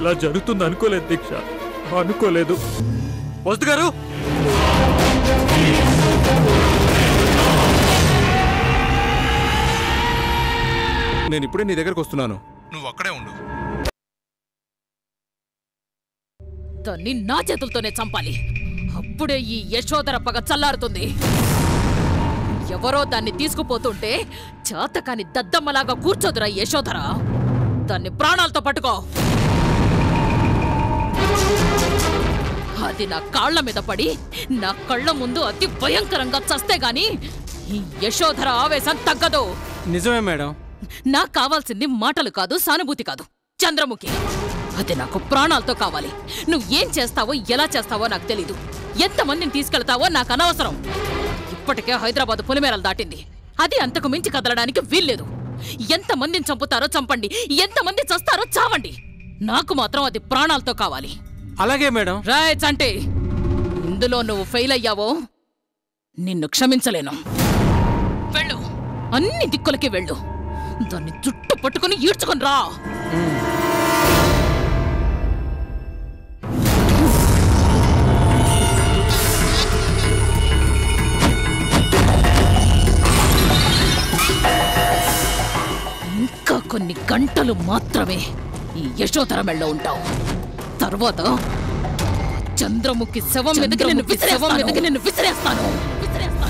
ఇలా జరుగుతుంది అనుకోలేదు దీక్ష అనుకోలేదు వస్తు గారు నేను ఇప్పుడే నీ దగ్గరకు వస్తున్నాను నువ్వు అక్కడే ఉండు దాన్ని నా చేతులతోనే చంపాలి అప్పుడే ఈ యశోధర పగ చల్లారుతుంది ఎవరో దాన్ని తీసుకుపోతుంటే చేతకాని దద్దమ్మలాగా కూర్చోదురా ఈ యశోధర దాన్ని ప్రాణాలతో పట్టుకో అది నా కాళ్ల మీద పడి నా కళ్ళ ముందు అతి భయంకరంగా చస్తే గాని ఈ యశోధర ఆవేశం తగ్గదు నిజమే మేడం నాకు కావాల్సింది మాటలు కాదు సానుభూతి కాదు చంద్రముఖి అది నాకు ప్రాణాలతో కావాలి నువ్వు ఏం చేస్తావో ఎలా చేస్తావో నాకు తెలీదు ఎంతమందిని తీసుకెళ్తావో నాకు అనవసరం ఇప్పటికే హైదరాబాద్ పులిమేరలు దాటింది అది అంతకు మించి కదలడానికి వీల్లేదు ఎంతమందిని చంపుతారో చంపండి ఎంతమంది చస్తారో చావండి నాకు మాత్రం అది ప్రాణాలతో కావాలి అలాగే మేడం రాయ్ అంటే ఇందులో నువ్వు ఫెయిల్ అయ్యావో నిన్ను క్షమించలేను వెళ్ళు అన్ని దిక్కులకి వెళ్ళు దాన్ని జుట్టు పట్టుకుని ఈడ్చుకొని రా ఇంకా కొన్ని గంటలు మాత్రమే ఈ యశోధర మెళ్ళో ఉంటావు తర్వాత చంద్రముఖి శవం మీదకి నిన్ను శవం మీదకి నిన్ను విసిరేస్తాను విసిరేస్తాను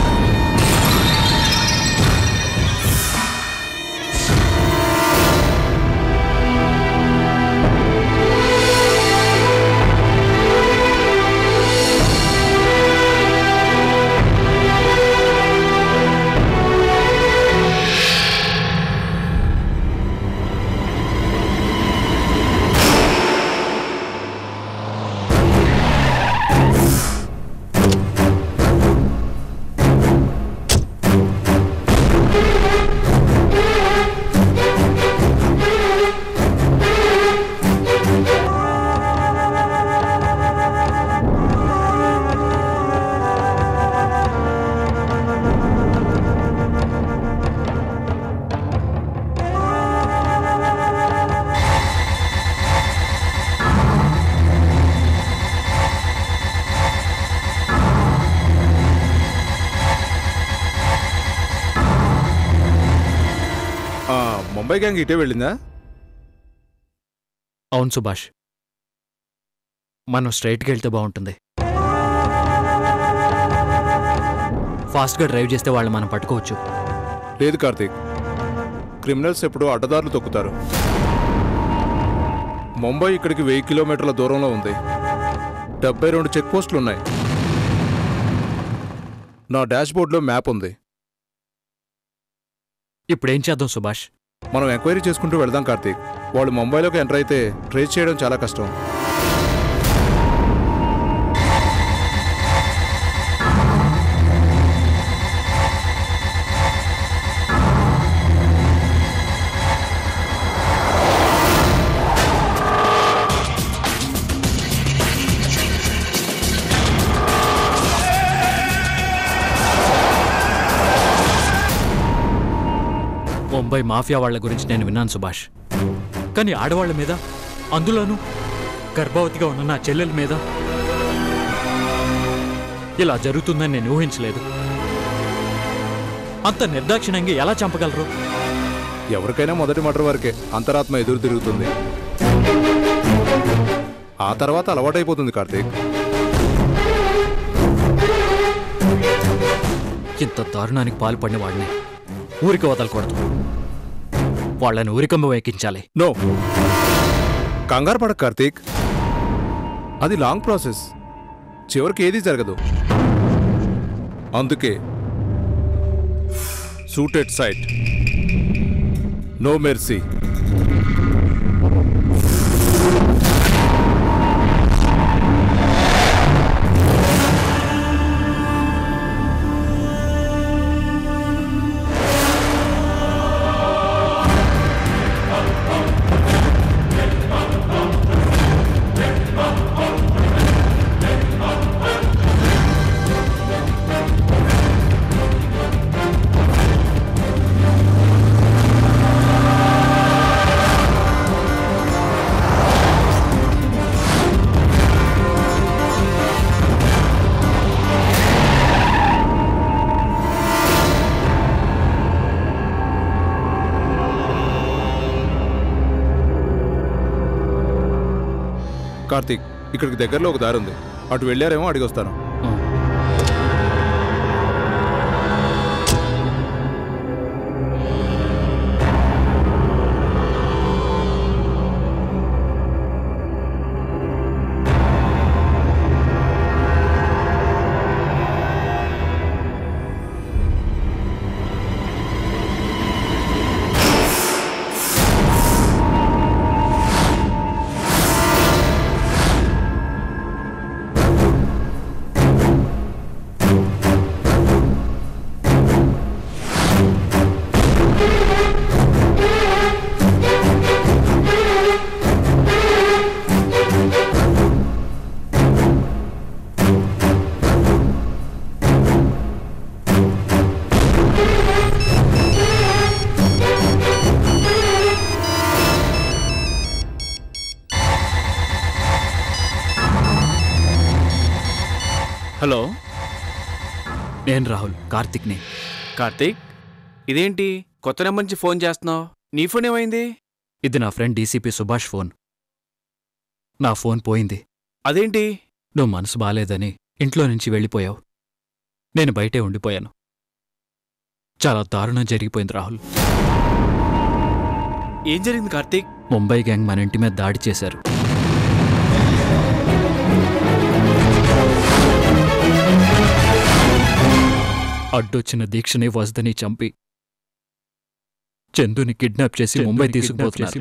ఆ, ముంబై గ్యాంగ్ ఇటే వెళ్ళిందా అవును సుభాష్ మనం స్ట్రైట్కి వెళ్తే బాగుంటుంది ఫాస్ట్గా డ్రైవ్ చేస్తే వాళ్ళు మనం పట్టుకోవచ్చు లేదు కార్తీక్ క్రిమినల్స్ ఎప్పుడూ అడ్డదారులు తొక్కుతారు ముంబై ఇక్కడికి వెయ్యి కిలోమీటర్ల దూరంలో ఉంది డెబ్బై రెండు చెక్ పోస్టులు ఉన్నాయి నా డాష్బోర్డ్లో మ్యాప్ ఉంది ఇప్పుడేం చేద్దాం సుభాష్ మనం ఎంక్వైరీ చేసుకుంటూ వెళ్దాం కార్తీక్ వాళ్ళు ముంబైలోకి ఎంటర్ అయితే ట్రేస్ చేయడం చాలా కష్టం ముంబై మాఫియా వాళ్ళ గురించి నేను విన్నాను సుభాష్ కానీ ఆడవాళ్ళ మీద అందులోనూ గర్భవతిగా ఉన్న నా చెల్లెల మీద ఇలా జరుగుతుందని నేను ఊహించలేదు అంత నిర్దాక్షిణ్యంగా ఎలా చంపగలరు ఎవరికైనా మొదటి మటర్ వరకే అంతరాత్మ ఎదురు తిరుగుతుంది ఆ తర్వాత అలవాటైపోతుంది కార్తీక్ ఇంత దారుణానికి పాల్పడిన వాడిని ఊరికి వదలకూడదు వాళ్ళని ఊరికమ్మ ఎక్కించాలి నో కంగారు పడక కార్తీక్ అది లాంగ్ ప్రాసెస్ చివరికి ఏదీ జరగదు అందుకే సూటెడ్ సైట్ నో మెర్సీ ఆ కార్తీక్ ఇక్కడికి దగ్గరలో ఒక దారి ఉంది అటు వెళ్ళారేమో అడిగి వస్తాను ఆ. హలో నేను రాహుల్ కార్తిక్ని కార్తీక్ ఇదేంటి కొత్త నెంబర్ నుంచి ఫోన్ చేస్తున్నావు నీ ఫోన్ ఏమైంది ఇది నా ఫ్రెండ్ డీసీపీ సుభాష్ ఫోన్ నా ఫోన్ పోయింది అదేంటి నువ్వు మనసు బాలేదని ఇంట్లో నుంచి వెళ్ళిపోయావు నేను బయటే ఉండిపోయాను చాలా దారుణం జరిగిపోయింది రాహుల్ ఏం జరిగింది కార్తీక్ ముంబై గ్యాంగ్ మన ఇంటి మీద దాడి చేశారు అడ్డొచ్చిన దీక్షని వసదని చంపి చందుని కిడ్నాప్ చేసి ముంబై తీసుకుపోతున్నారు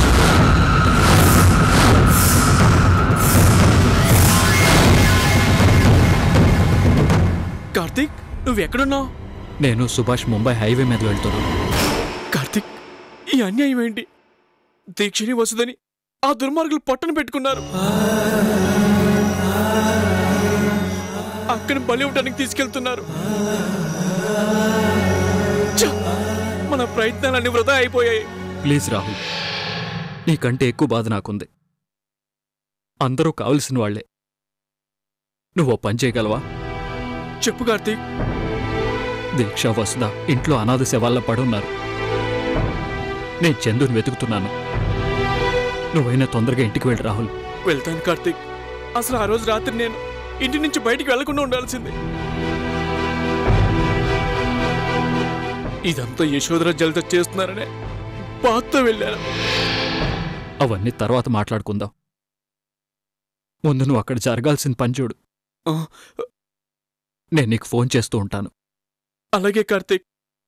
కార్తీక్ నువ్వు ఎక్కడున్నావు నేను సుభాష్ ముంబై హైవే మీద వెళ్తున్నాను కార్తీక్ ఈ అన్యాయం ఏంటి దీక్షని వస్తుందని ఆ దుర్మార్గులు పొట్టను పెట్టుకున్నారు అక్కని బలి ఇవ్వడానికి తీసుకెళ్తున్నారు ఛ! మన ప్రయత్నాలన్నీ వృధా అయిపోయాయి ప్లీజ్ రాహుల్ నీకంటే ఎక్కువ బాధ నాకుంది అందరూ కావలసిన వాళ్లే నువ్వు ఓ పని చేయగలవా చెప్పు కార్తీక్ దీక్ష వసుద ఇంట్లో అనాథ శవాల్లో పడున్నారు నేను చందుని వెతుకుతున్నాను నువ్వైనా తొందరగా ఇంటికి వెళ్ళి రాహుల్ వెళ్తాను కార్తీక్ అసలు ఆ రోజు రాత్రి నేను ఇంటి నుంచి బయటికి వెళ్లకుండా ఉండాల్సింది ఇదంతా యశోధర జలత చేస్తున్నారనే బాధతో వెళ్ళాను అవన్నీ తర్వాత మాట్లాడుకుందాం ముందు నువ్వు అక్కడ జరగాల్సిన పని చూడు ఆ, నేను నీకు ఫోన్ చేస్తూ ఉంటాను అలాగే కార్తీక్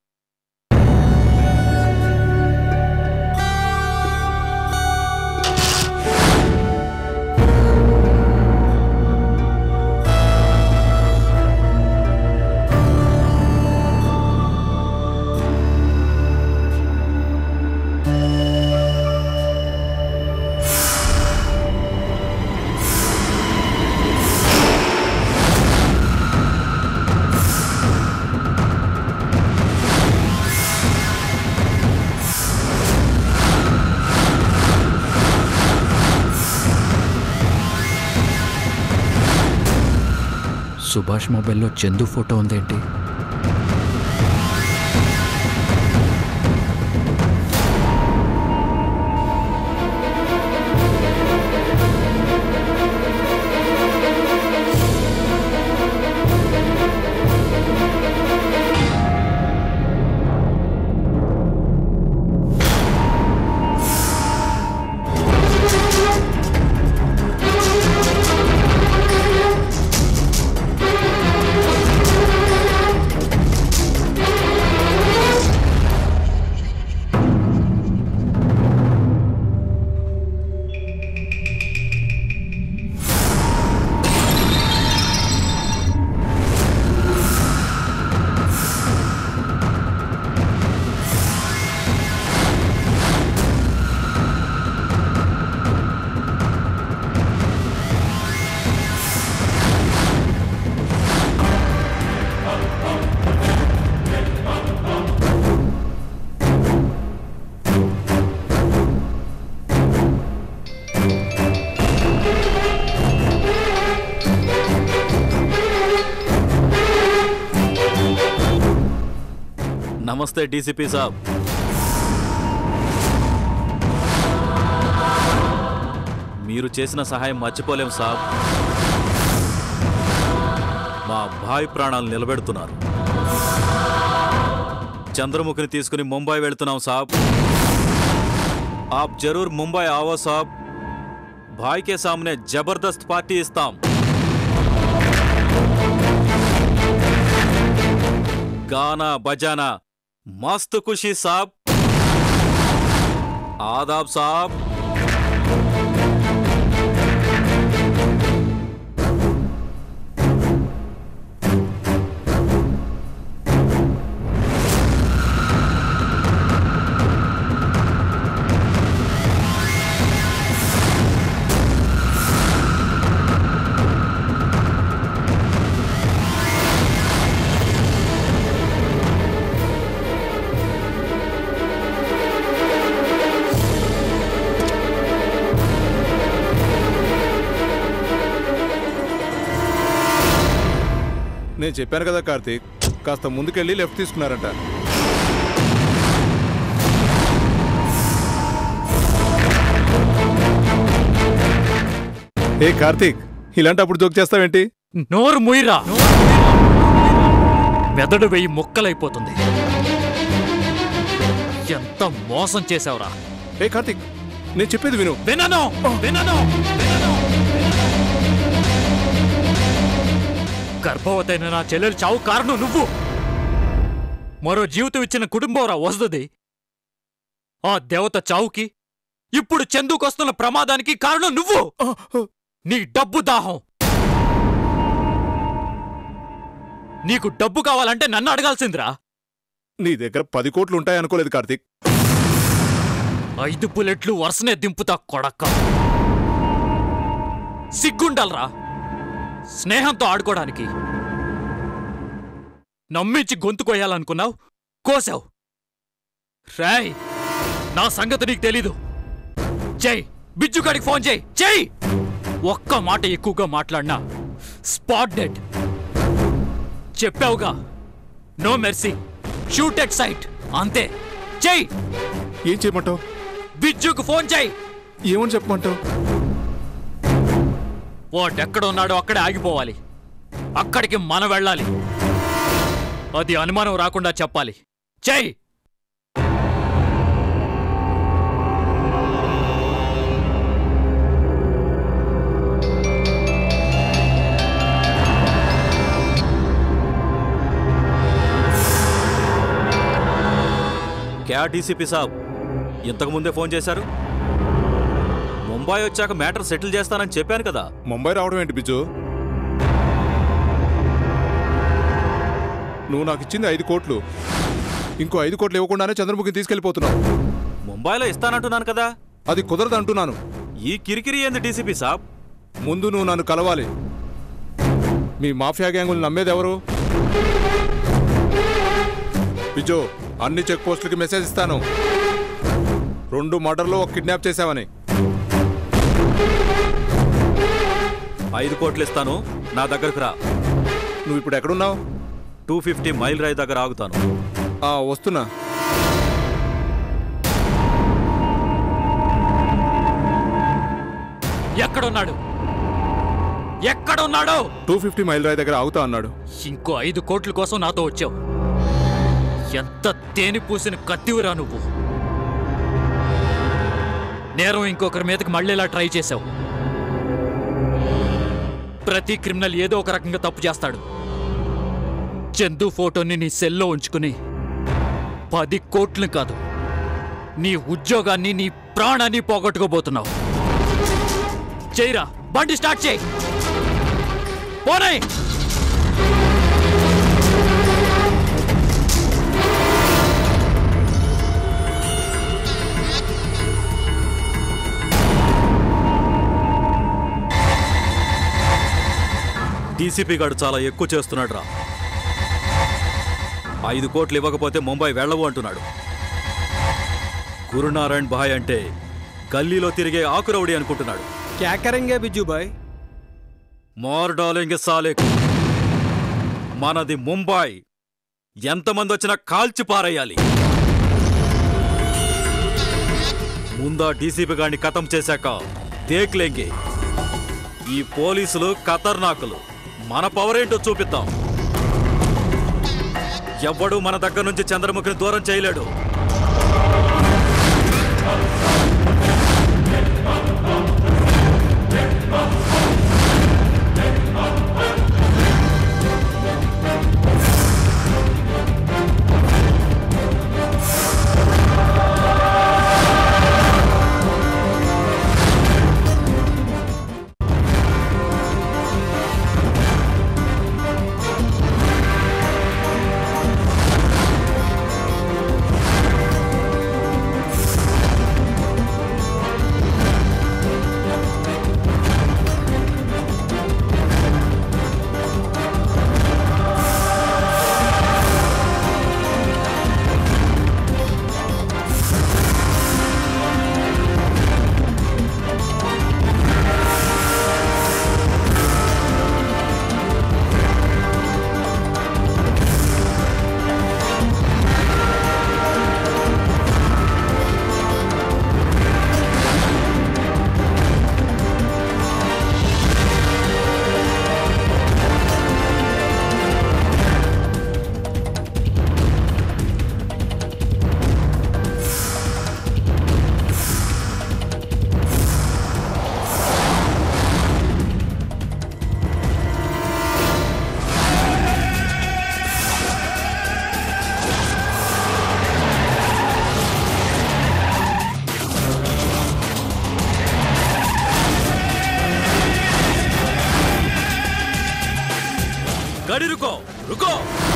సుభాష్ మొబైల్లో చందు ఫోటో ఉందేంటి నమస్తే డీసీపీ సాబ్ మీరు చేసిన సహాయం మర్చిపోలేం సాబ్ మా భాయ్ ప్రాణాలు నిలబెడుతున్నారు చంద్రముఖిని తీసుకుని ముంబై వెళ్తున్నాం సాబ్ ఆప్ జరూర్ ముంబై ఆవో సాబ్ భాయ్ కే సామనే జబర్దస్త్ పార్టీ ఇస్తాం గానా బజానా మస్త్ ఖుషి సాబ్ ఆదాబ్ సాబ్ నేను చెప్పాను కదా కార్తీక్ కాస్త ముందుకెళ్ళి లెఫ్ట్ తీసుకున్నారంట ఏ కార్తీక్ ఇలాంటప్పుడు జోక్ చేస్తావేంటి నోరు ముయిరా మెదడు వెయ్యి ముక్కలైపోతుంది ఎంత మోసం చేశావురా ఏ కార్తీక్ నేను చెప్పేది విను వినను వినను వినను గర్భవతైన నా చెల్లెలు చావు కారణం నువ్వు మరో జీవితం ఇచ్చిన కుటుంబంరా వస్తుంది ఆ దేవత చావుకి ఇప్పుడు చెందుకొస్తున్న ప్రమాదానికి కారణం నువ్వు నీ డబ్బు దాహం నీకు డబ్బు కావాలంటే నన్ను అడగాల్సిందిరా నీ దగ్గర పది కోట్లు ఉంటాయనుకోలేదు కార్తీక్ ఐదు బుల్లెట్లు వరుసనే దింపుతా కొడక్క సిగ్గుండాలరా స్నేహంతో ఆడుకోవడానికి నమ్మించి గొంతు కొయ్యాలనుకున్నావు కోసావు రాయ్ నా సంగతి నీకు తెలీదు చెయ్ బిజ్జుగాడికి ఫోన్ చేయి చెయ్ ఒక్క మాట ఎక్కువగా మాట్లాడినా స్పాట్ డెడ్ చెప్పావుగా no mercy shoot at sight అంతే చెయ్ ఏం చేయమంటావు బిజ్జుకు ఫోన్ చేయి ఏమని చెప్పమంటావు వాడెక్కడ ఉన్నాడో అక్కడే ఆగిపోవాలి అక్కడికి మనం వెళ్ళాలి అది అనుమానం రాకుండా చెప్పాలి చెయ్ క్యా డీసీపీ సాబ్ ఇంతకు ముందే ఫోన్ చేశారు ముంబై వచ్చాక మ్యాటర్ సెటిల్ చేస్తానని చెప్పాను కదా ముంబై రావడం ఏంటి బిజు నువ్వు నాకు ఇచ్చింది ఐదు కోట్లు ఇంకో ఐదు కోట్లు ఇవ్వకుండానే చంద్రముఖిని తీసుకెళ్లిపోతున్నావు ముంబైలో ఇస్తానంటున్నాను కదా అది కుదరదు అంటున్నాను ఈ కిరికిరి ఏంది డీసీపీ సాబ్ ముందు నువ్వు నన్ను కలవాలి మీ మాఫియా గ్యాంగులు నమ్మేది ఎవరు బిజు అన్ని చెక్ పోస్టులకి మెసేజ్ ఇస్తాను రెండు మర్డర్లు ఒక కిడ్నాప్ చేశావని ఐదు కోట్లు ఇస్తాను నా దగ్గరకు రా నువ్వు ఇప్పుడు ఎక్కడున్నావు టూ ఫిఫ్టీ మైల్ రాయ్ దగ్గర ఆగుతాను ఆ, వస్తున్నా ఎక్కడున్నాడు ఎక్కడున్నాడు టూ ఫిఫ్టీ మైల్ రాయ్ దగ్గర ఆగుతా అన్నాడు ఇంకో ఐదు కోట్ల కోసం నాతో వచ్చావు ఎంత తేనె పూసిన కత్తివిరా నువ్వు నేరం ఇంకొకరి మీదకి మళ్ళీలా ట్రై చేశావు ప్రతి క్రిమినల్ ఏదో ఒక రకంగా తప్పు చేస్తాడు చందు ఫోటోని నీ సెల్లో ఉంచుకుని పది కోట్లు కాదు నీ ఉద్యోగాన్ని నీ ప్రాణాన్ని పోగొట్టుకోబోతున్నావు చేయరా బండి స్టార్ట్ చేయి పోనీ డీసీపీ గారు చాలా ఎక్కువ చేస్తున్నాడు రా ఐదు కోట్లు ఇవ్వకపోతే ముంబై వెళ్ళవు అంటున్నాడు గురునారాయణ్ భాయ్ అంటే గల్లీలో తిరిగే ఆకురవుడి అనుకుంటున్నాడు क्या करेंगे बिज्जू भाई మోర్ డాలింగ్ సాలేకు మనది ముంబై ఎంతమంది వచ్చినా కాల్చి పారేయాలి ముందా డీసీపీ గారిని ఖతం చేశాక దేక్లేంగే ఈ పోలీసులు ఖతర్నాకులు మన పవర్ ఏంటో చూపిద్దాం ఎవ్వడు మన దగ్గర నుంచి చంద్రముఖిని దూరం చేయలేడు గడి రుకో రుకో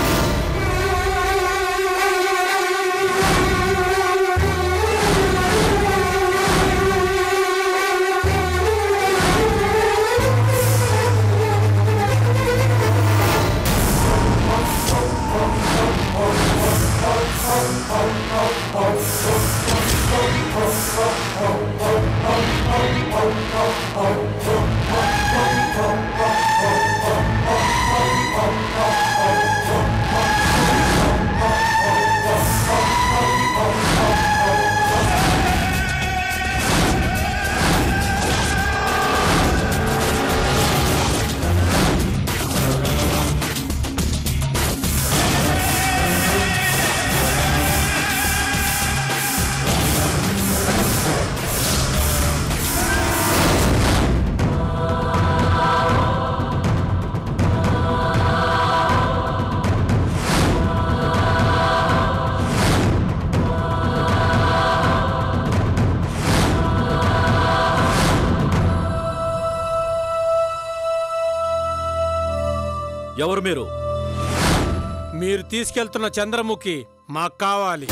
ఎవరు మీరు మీరు తీసుకెళ్తున్న చంద్రముఖి మాకు కావాలి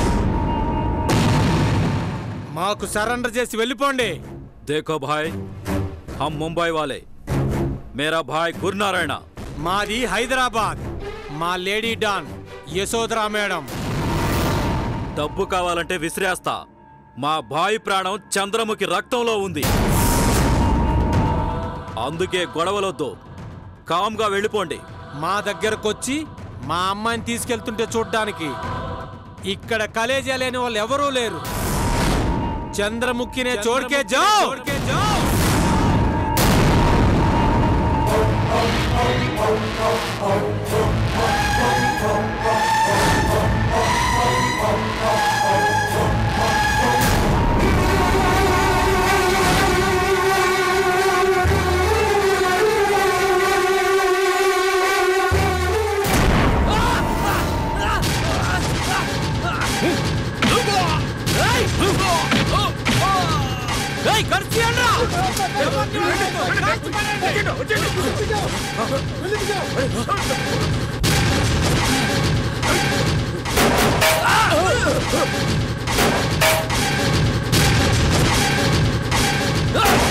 మాకు సరెండర్ చేసి వెళ్ళిపోండి देखो भाई हम मुंबई वाले मेरा भाई गुरनारायण మాది హైదరాబాద్ మా లేడీ డాన్ యశోదరా మేడం డబ్బు కావాలంటే విసిరేస్తా మా భాయి ప్రాణం చంద్రముఖి రక్తంలో ఉంది అందుకే గొడవలొద్దు కామ్గా వెళ్ళిపోండి మా దగ్గరకొచ్చి మా అమ్మాయిని తీసుకెళ్తుంటే చూడ్డానికి ఇక్కడ కలేజా లేని వాళ్ళు ఎవరూ లేరు చంద్రముఖినే చోడ్కే జాओ ఆ